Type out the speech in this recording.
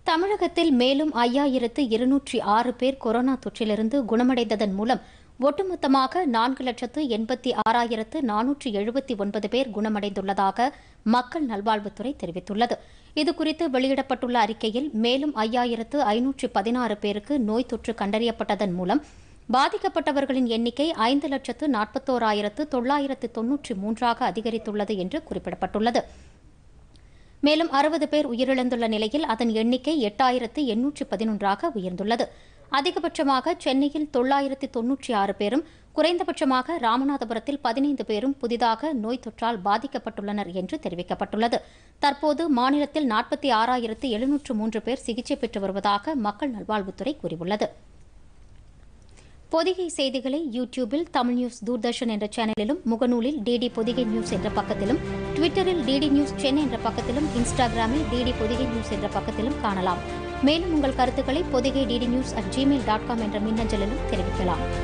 தமிழகத்தில் மேலும் ஐயாயிரத்து இருநூற்றி ஆறு பேர் கொரோனா தொற்றிலிருந்து குணமடைந்ததன் மூலம் ஒட்டுமொத்தமாக நான்கு லட்சத்து எண்பத்தி ஆறாயிரத்து நானூற்று எழுபத்தி ஒன்பது பேர் குணமடைந்துள்ளதாக மக்கள் நல்வாழ்வுத்துறை தெரிவித்துள்ளது இதுகுறித்து வெளியிடப்பட்டுள்ள அறிக்கையில் மேலும் ஐயாயிரத்து ஐநூற்று பதினாறு பேருக்கு நோய் தொற்று கண்டறியப்பட்டதன் மூலம் பாதிக்கப்பட்டவர்களின் எண்ணிக்கை ஐந்து லட்சத்து நாற்பத்தோராயிரத்து தொள்ளாயிரத்து தொன்னூற்றி மூன்றாக அதிகரித்துள்ளது என்று குறிப்பிடப்பட்டுள்ளது மேலும் அறுபது பேர் உயிரிழந்துள்ள நிலையில் அதன் எண்ணிக்கை எட்டாயிரத்து எண்ணூற்று பதினொன்றாக உயர்ந்துள்ளது அதிகபட்சமாக சென்னையில் தொள்ளாயிரத்து தொன்னூற்றி ஆறு பேரும் குறைந்தபட்சமாக ராமநாதபுரத்தில் பதினைந்து பேரும் புதிதாக நோய் தொற்றால் பாதிக்கப்பட்டுள்ளனர் என்று தெரிவிக்கப்பட்டுள்ளது தற்போது மாநிலத்தில் நாற்பத்தி ஆறாயிரத்து எழுநூற்று மூன்று பேர் சிகிச்சை பெற்று வருவதாக மக்கள் நல்வாழ்வுத்துறை கூறியுள்ளது பொதிகை செய்திகளை யூடியூபில் தமிழ் நியூஸ் தூர்தர்ஷன் என்ற சேனலிலும் முகநூலில் டிடி பொதிகை நியூஸ் என்ற பக்கத்திலும் ட்விட்டரில் டிடி நியூஸ் சென்னை என்ற பக்கத்திலும் இன்ஸ்டாகிராமில் டிடி பொதிகை நியூஸ் என்ற பக்கத்திலும் காணலாம் மேலும் உங்கள் கருத்துக்களை Podhigai DD news at Gmail dot com என்ற மின்னஞ்சலிலும் தெரிவிக்கலாம்